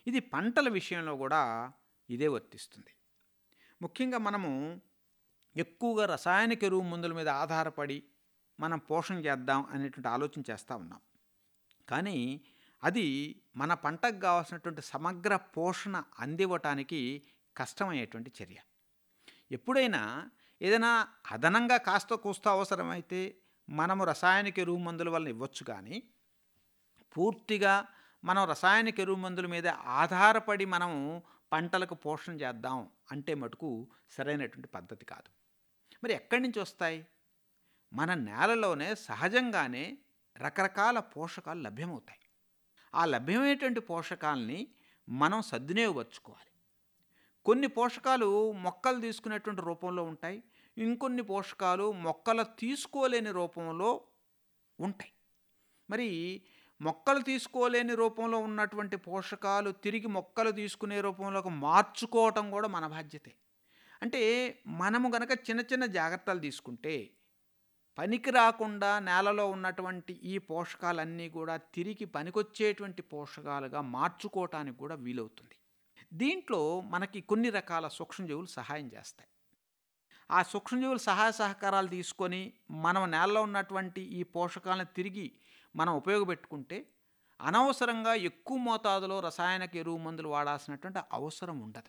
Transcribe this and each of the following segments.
ఇది పంటల విషయంలో కూడా ఇదే వర్తిస్తుంది ముఖ్యంగా మనము ఎక్కువగా రసాయనిక ఎరువు మందుల మీద ఆధారపడి మనం పోషణ చేద్దాం అనేటువంటి ఆలోచన చేస్తూ ఉన్నాం కానీ అది మన పంటకు కావాల్సినటువంటి సమగ్ర పోషణ అందివ్వటానికి కష్టమయ్యేటువంటి చర్య ఎప్పుడైనా ఏదైనా అదనంగా కాస్త కూస్త అవసరమైతే మనము రసాయనిక ఎరువు మందుల వల్ల ఇవ్వచ్చు కానీ పూర్తిగా మనం రసాయనిక ఎరువు మందుల మీద ఆధారపడి మనము పంటలకు పోషణ చేద్దాం అంటే మటుకు సరైనటువంటి పద్ధతి కాదు మరి ఎక్కడి నుంచి వస్తాయి మన నేలలోనే సహజంగానే రకరకాల పోషకాలు లభ్యమవుతాయి ఆ లభ్యమైనటువంటి పోషకాలని మనం సద్వినియోగపరుచుకోవాలి కొన్ని పోషకాలు మొక్కలు తీసుకునేటువంటి రూపంలో ఉంటాయి ఇంకొన్ని పోషకాలు మొక్కలు తీసుకోలేని రూపంలో ఉంటాయి మరి మొక్కలు తీసుకోలేని రూపంలో ఉన్నటువంటి పోషకాలు తిరిగి మొక్కలు తీసుకునే రూపంలోకి మార్చుకోవటం కూడా మన బాధ్యతే అంటే మనము గనక చిన్న చిన్న జాగ్రత్తలు తీసుకుంటే పనికి రాకుండా నేలలో ఉన్నటువంటి ఈ పోషకాలన్నీ కూడా తిరిగి పనికొచ్చేటువంటి పోషకాలుగా మార్చుకోవటానికి కూడా వీలవుతుంది దీంట్లో మనకి కొన్ని రకాల సూక్ష్మజీవులు సహాయం చేస్తాయి ఆ సూక్ష్మజీవుల సహాయ సహకారాలు తీసుకొని మనం నేలలో ఉన్నటువంటి ఈ పోషకాలను తిరిగి మనం ఉపయోగపెట్టుకుంటే అనవసరంగా ఎక్కువ మోతాదులో రసాయనిక ఎరువు మందులు వాడాల్సినటువంటి అవసరం ఉండదు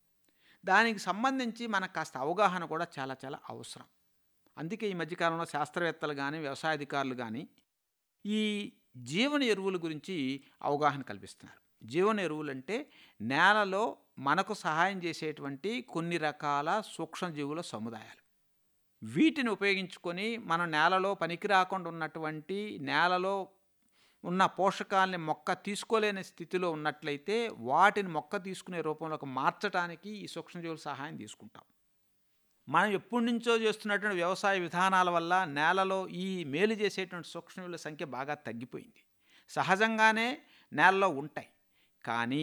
దానికి సంబంధించి మనకు కాస్త అవగాహన కూడా చాలా చాలా అవసరం అందుకే ఈ మధ్యకాలంలో శాస్త్రవేత్తలు కానీ వ్యవసాయ అధికారులు కానీ ఈ జీవన ఎరువుల గురించి అవగాహన కల్పిస్తున్నారు జీవన ఎరువులు అంటే నేలలో మనకు సహాయం చేసేటువంటి కొన్ని రకాల సూక్ష్మజీవుల సముదాయాలు వీటిని ఉపయోగించుకొని మనం నేలలో పనికి రాకుండా ఉన్నటువంటి నేలలో ఉన్న పోషకాలని మొక్క తీసుకోలేని స్థితిలో ఉన్నట్లయితే వాటిని మొక్క తీసుకునే రూపంలోకి మార్చడానికి ఈ సూక్ష్మజీవుల సహాయం తీసుకుంటాం మనం ఎప్పటి నుంచో చేస్తున్నటువంటి వ్యవసాయ విధానాల వల్ల నేలలో ఈ మేలు చేసేటువంటి సూక్ష్మజీవుల సంఖ్య బాగా తగ్గిపోయింది సహజంగానే నేలలో ఉంటాయి కానీ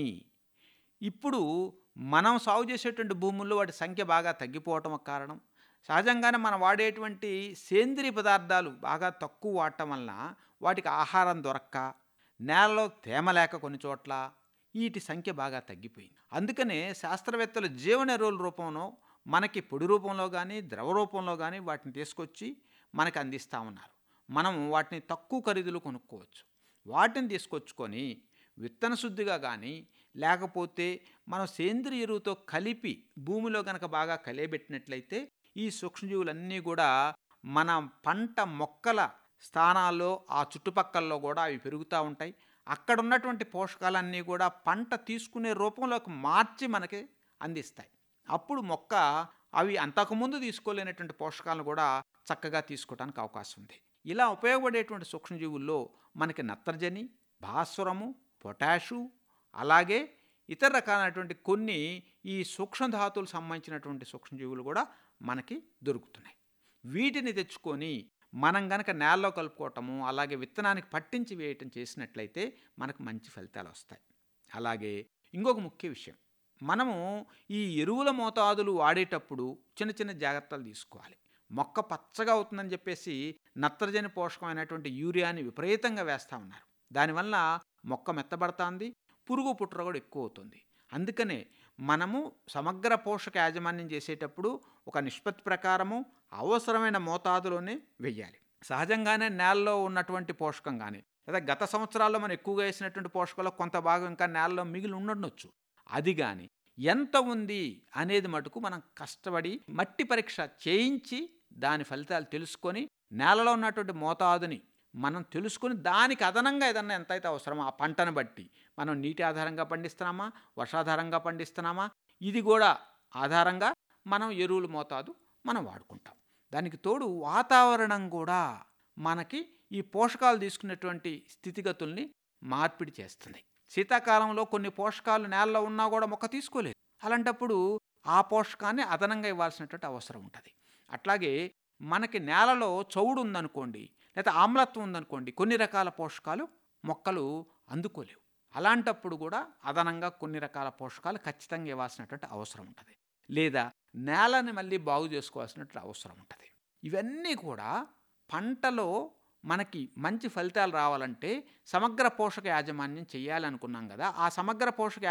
ఇప్పుడు మనం సాగు చేసేటువంటి భూముల్లో వాటి సంఖ్య బాగా తగ్గిపోవటం కారణం సహజంగానే మనం వాడేటువంటి సేంద్రియ పదార్థాలు బాగా తక్కువ వాడటం వలన వాటికి ఆహారం దొరక్క నేలలో తేమ లేక కొన్ని చోట్ల వీటి సంఖ్య బాగా తగ్గిపోయింది అందుకనే శాస్త్రవేత్తలు జీవన ఎరువుల రూపంలో మనకి పొడి రూపంలో కానీ ద్రవ రూపంలో కానీ వాటిని తీసుకొచ్చి మనకి అందిస్తూ ఉన్నారు మనం వాటిని తక్కువ ఖరీదులో కొనుక్కోవచ్చు వాటిని తీసుకొచ్చుకొని విత్తన శుద్ధిగా కానీ లేకపోతే మనం సేంద్రియ ఎరువుతో కలిపి భూమిలో కనుక బాగా కలియబెట్టినట్లయితే ఈ సూక్ష్మజీవులన్నీ కూడా మన పంట మొక్కల స్థానాల్లో ఆ చుట్టుపక్కల్లో కూడా అవి పెరుగుతూ ఉంటాయి అక్కడ ఉన్నటువంటి పోషకాలన్నీ కూడా పంట తీసుకునే రూపంలోకి మార్చి మనకి అందిస్తాయి అప్పుడు మొక్క అవి అంతకుముందు తీసుకోలేనటువంటి పోషకాలను కూడా చక్కగా తీసుకోవడానికి అవకాశం ఉంది ఇలా ఉపయోగపడేటువంటి సూక్ష్మజీవుల్లో మనకి నత్రజని భాస్వరము పొటాషు అలాగే ఇతర రకాలైనటువంటి కొన్ని ఈ సూక్ష్మధాతువులు సంబంధించినటువంటి సూక్ష్మజీవులు కూడా మనకి దొరుకుతున్నాయి వీటిని తెచ్చుకొని మనం గనక నేలలో కలుపుకోవటము అలాగే విత్తనానికి పట్టించి వేయటం చేసినట్లయితే మనకు మంచి ఫలితాలు వస్తాయి అలాగే ఇంకొక ముఖ్య విషయం మనము ఈ ఎరువుల మోతాదులు వాడేటప్పుడు చిన్న చిన్న జాగ్రత్తలు తీసుకోవాలి మొక్క పచ్చగా అవుతుందని చెప్పేసి నత్రజని పోషకమైనటువంటి యూరియాని విపరీతంగా వేస్తూ ఉన్నారు దానివల్ల మొక్క మెత్తబడుతుంది పురుగు పుట్ర కూడా ఎక్కువ అవుతుంది అందుకనే మనము సమగ్ర పోషక యాజమాన్యం చేసేటప్పుడు ఒక నిష్పత్తి ప్రకారము అవసరమైన మోతాదులోనే వెయ్యాలి సహజంగానే నేలలో ఉన్నటువంటి పోషకం కానీ లేదా గత సంవత్సరాల్లో మనం ఎక్కువగా వేసినటువంటి పోషకాల్లో కొంత భాగం ఇంకా నేలలో మిగిలి ఉండొచ్చు అది కానీ ఎంత ఉంది అనేది మటుకు మనం కష్టపడి మట్టి పరీక్ష చేయించి దాని ఫలితాలు తెలుసుకొని నేలలో ఉన్నటువంటి మోతాదుని మనం తెలుసుకొని దానికి అదనంగా ఏదన్నా ఎంతైతే అవసరమో ఆ పంటను బట్టి మనం నీటి ఆధారంగా పండిస్తున్నామా వర్షాధారంగా పండిస్తున్నామా ఇది కూడా ఆధారంగా మనం ఎరువుల మోతాదు మనం వాడుకుంటాం దానికి తోడు వాతావరణం కూడా మనకి ఈ పోషకాలు తీసుకునేటువంటి స్థితిగతుల్ని మార్పిడి చేస్తుంది శీతాకాలంలో కొన్ని పోషకాలు నేలలో ఉన్నా కూడా మొక్క తీసుకోలేదు అలాంటప్పుడు ఆ పోషకాన్ని అదనంగా ఇవ్వాల్సినటువంటి అవసరం ఉంటుంది అట్లాగే మనకి నేలలో చౌడు ఉందనుకోండి లేదా ఆమ్లత్వం ఉందనుకోండి కొన్ని రకాల పోషకాలు మొక్కలు అందుకోలేవు అలాంటప్పుడు కూడా అదనంగా కొన్ని రకాల పోషకాలు ఖచ్చితంగా ఇవ్వాల్సినటువంటి అవసరం ఉంటుంది లేదా నేలని మళ్ళీ బాగు చేసుకోవాల్సినటువంటి అవసరం ఉంటుంది ఇవన్నీ కూడా పంటలో మనకి మంచి ఫలితాలు రావాలంటే సమగ్ర పోషక యాజమాన్యం చేయాలనుకున్నాం కదా ఆ సమగ్ర పోషక